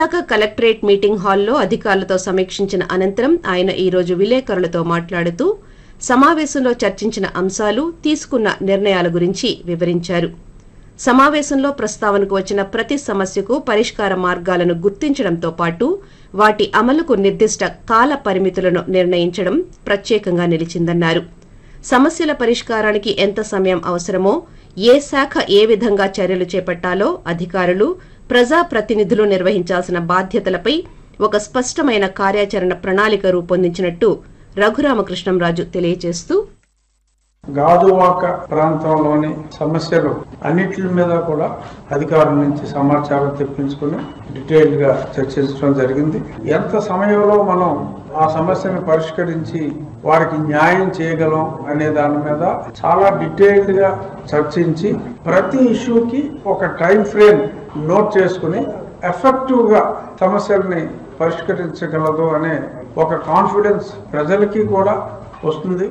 Visakha collectorate meeting హాల్లో అధికారులతో సమీక్షించిన అనంతరం ఆయన ఈ రోజు విలేకరులతో మాట్లాడుతూ సమావేశంలో చర్చించిన అంశాలు తీసుకున్న నిర్ణయాల గురించి వివరించారు సమావేశంలో ప్రస్తావనకు వచ్చిన ప్రతి సమస్యకు పరిష్కార మార్గాలను గుర్తించడంతో పాటు వాటి అమలుకు నిర్దిష్ట కాల పరిమితులను నిర్ణయించడం ప్రత్యేకంగా నిలిచిందన్నారు సమస్యల పరిష్కారానికి ఎంత సమయం అవసరమో ఏ శాఖ ఏ విధంగా చర్యలు చేపట్టాలో అధికారులు ప్రజాప్రతినిధులు నిర్వహించాల్సిన బాధ్యతలపై ఒక స్పష్టమైన కార్యాచరణ ప్రణాళిక రూపొందించినట్టు రఘురామకృష్ణంరాజు తెలియజేస్తూ గాజువాక ప్రాంతంలోని సమస్యలు అన్నిటి మీద కూడా అధికారుల నుంచి సమాచారం తెప్పించుకుని డీటెయిల్ గా చర్చించడం జరిగింది ఎంత సమయంలో మనం ఆ సమస్యను పరిష్కరించి వారికి న్యాయం చేయగలం అనే దాని మీద చాలా డీటెయిల్డ్ గా చర్చించి ప్రతి ఇష్యూకి ఒక టైం ఫ్రేమ్ నోట్ చేసుకుని ఎఫెక్టివ్ గా సమస్యల్ని పరిష్కరించగలదు అనే ఒక కాన్ఫిడెన్స్ ప్రజలకి కూడా వస్తుంది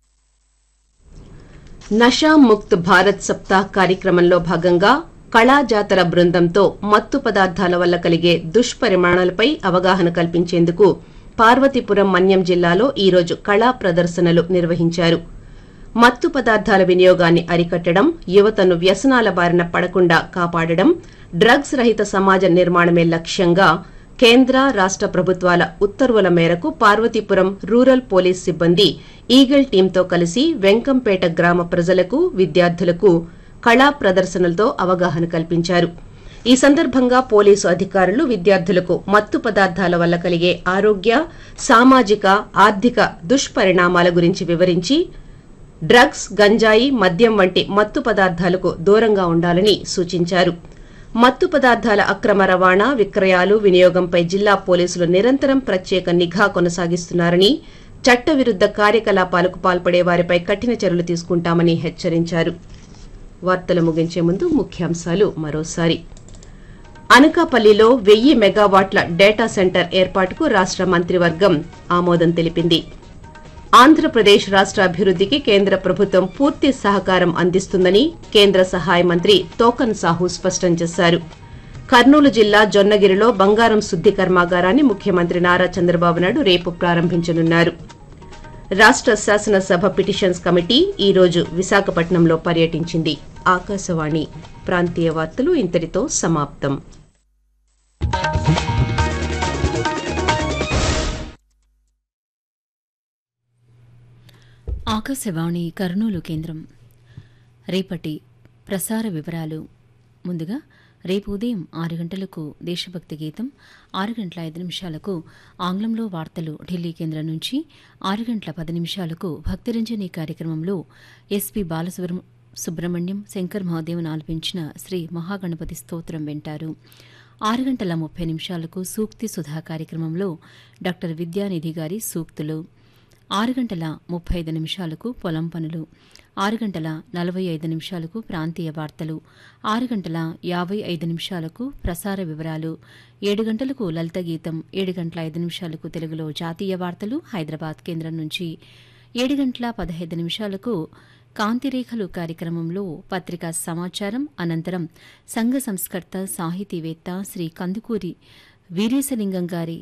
నషా ముక్త్ భారత్ సప్తాహ్ కార్యక్రమంలో భాగంగా కళా జాతర బృందంతో మత్తు పదార్థాల వల్ల కలిగే దుష్పరిమాణాలపై అవగాహన కల్పించేందుకు పార్వతీపురం మన్యం జిల్లాలో ఈరోజు కళా ప్రదర్శనలు నిర్వహించారు మత్తు పదార్థాల వినియోగాన్ని అరికట్టడం యువతను వ్యసనాల బారిన పడకుండా కాపాడడం డ్రగ్స్ రహిత సమాజ నిర్మాణమే లక్ష్యంగా కేంద్ర రాష్ట ప్రభుత్వాల ఉత్తర్వుల మేరకు పార్వతీపురం రూరల్ పోలీస్ సిబ్బంది ఈగల్ టీంతో కలిసి వెంకంపేట గ్రామ ప్రజలకు విద్యార్థులకు కళా ప్రదర్శనలతో అవగాహన కల్పించారు ఈ సందర్భంగా పోలీసు అధికారులు విద్యార్థులకు మత్తు పదార్థాల వల్ల కలిగే ఆరోగ్య సామాజిక ఆర్థిక దుష్పరిణామాల గురించి వివరించి డ్రగ్స్ గంజాయి మద్యం వంటి మత్తు పదార్థాలకు దూరంగా ఉండాలని సూచించారు మత్తు పదార్థాల అక్రమ రవాణా విక్రయాలు వినియోగంపై జిల్లా పోలీసులు నిరంతరం ప్రత్యేక నిఘా కొనసాగిస్తున్నారని చట్టవిరుద్ధ కార్యకలాపాలకు పాల్పడే వారిపై కఠిన చర్యలు తీసుకుంటామని హెచ్చరించారు వార్తలు ముగించే ముందు ముఖ్యాంశాలు మరోసారి అనకాపల్లిలో వెయ్యి మెగావాట్ల డేటా సెంటర్ ఏర్పాటుకు రాష్ట మంత్రివర్గం ఆమోదం తెలిపింది ఆంధ్రప్రదేశ్ రాష్ట అభివృద్ధికి కేంద్ర ప్రభుత్వం పూర్తి సహకారం అందిస్తుందని కేంద్ర సహాయ మంత్రి తోకన్ సాహు స్పష్టం చేశారు కర్నూలు జిల్లా జొన్నగిరిలో బంగారం శుద్ది కర్మాగారాన్ని ముఖ్యమంత్రి నారా చంద్రబాబు నాయుడు రేపు ప్రారంభించనున్నారు రాష్ట శాసనసభ పిటిషన్స్ కమిటీ ఈ రోజు విశాఖపట్నంలో పర్యటించింది ఆకాశవాణి ప్రాంతీయ వార్తలు ఇంతటితో సమాప్తం ఆకాశవాణి కర్నూలు కేంద్రం రేపటి ప్రసార వివరాలు ముందుగా రేపు ఉదయం ఆరు గంటలకు దేశభక్తి గీతం ఆరు గంటల ఐదు నిమిషాలకు ఆంగ్లంలో వార్తలు ఢిల్లీ కేంద్రం నుంచి ఆరు గంటల పది నిమిషాలకు భక్తిరంజని కార్యక్రమంలో ఎస్పి బాలసుబ్రహ్మ సుబ్రహ్మణ్యం శంకర్ మహాదేవన్ ఆలపించిన శ్రీ మహాగణపతి స్తోత్రం వింటారు ఆరు గంటల ముప్పై నిమిషాలకు సూక్తి సుధా కార్యక్రమంలో డాక్టర్ విద్యానిధి గారి సూక్తులు ఆరు గంటల ముప్పై ఐదు నిమిషాలకు పొలం పనులు ఆరు గంటల నలభై ఐదు నిమిషాలకు ప్రాంతీయ వార్తలు ఆరు గంటల యాభై ఐదు నిమిషాలకు ప్రసార వివరాలు ఏడు గంటలకు లలిత గీతం ఏడు గంటల ఐదు నిమిషాలకు తెలుగులో జాతీయ వార్తలు హైదరాబాద్ కేంద్రం నుంచి ఏడు గంటల పదహైదు నిమిషాలకు కాంతిరేఖలు కార్యక్రమంలో పత్రికా సమాచారం అనంతరం సంఘ సంస్కర్త సాహితీవేత్త శ్రీ కందుకూరి వీరేశలింగం గారి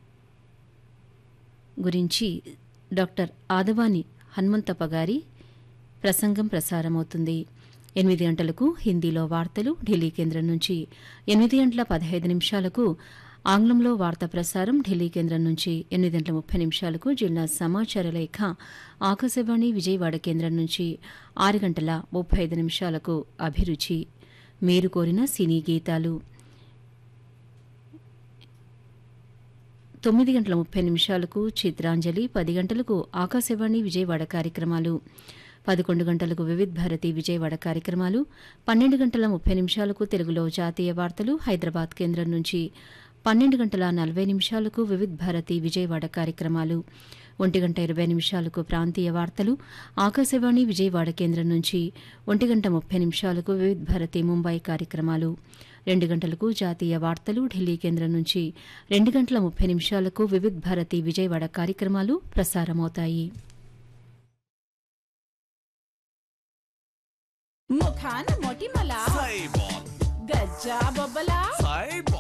గురించి డాక్టర్ ఆదవాని హనుమంతప్ప గారి ప్రసంగం ప్రసారమవుతుంది ఎనిమిది గంటలకు హిందీలో వార్తలు ఢిల్లీ కేంద్రం నుంచి ఎనిమిది గంటల పదహైదు నిమిషాలకు ఆంగ్లంలో వార్తా ప్రసారం ఢిల్లీ కేంద్రం నుంచి ఎనిమిది గంటల ముప్పై నిమిషాలకు జిల్లా సమాచార లేఖ ఆకాశవాణి విజయవాడ కేంద్రం నుంచి ఆరు గంటల ముప్పై ఐదు నిమిషాలకు అభిరుచి మీరు కోరిన సినీ గీతాలు తొమ్మిది గంటల ముప్పై నిమిషాలకు చిత్రాంజలి పది గంటలకు ఆకాశవాణి విజయవాడ కార్యక్రమాలు పదకొండు గంటలకు వివిధ్ భారతి విజయవాడ కార్యక్రమాలు పన్నెండు గంటల ముప్పై నిమిషాలకు తెలుగులో జాతీయ వార్తలు హైదరాబాద్ కేంద్రం నుంచి పన్నెండు గంటల నలభై నిమిషాలకు వివిధ్ భారతి విజయవాడ కార్యక్రమాలు ఒంటి గంట ఇరవై నిమిషాలకు ప్రాంతీయ వార్తలు ఆకాశవాణి విజయవాడ కేంద్రం నుంచి ఒంటి గంట ముప్పై నిమిషాలకు వివిధ్ భారతి ముంబై కార్యక్రమాలు రెండు గంటలకు జాతీయ వార్తలు ఢిల్లీ కేంద్రం నుంచి రెండు గంటల ముప్పై నిమిషాలకు వివిధ్ భారతి విజయవాడ కార్యక్రమాలు ప్రసారమవుతాయి ముఖాన మొటిమల సైబాల్ గజ్జా బొబ్బల సైబాల్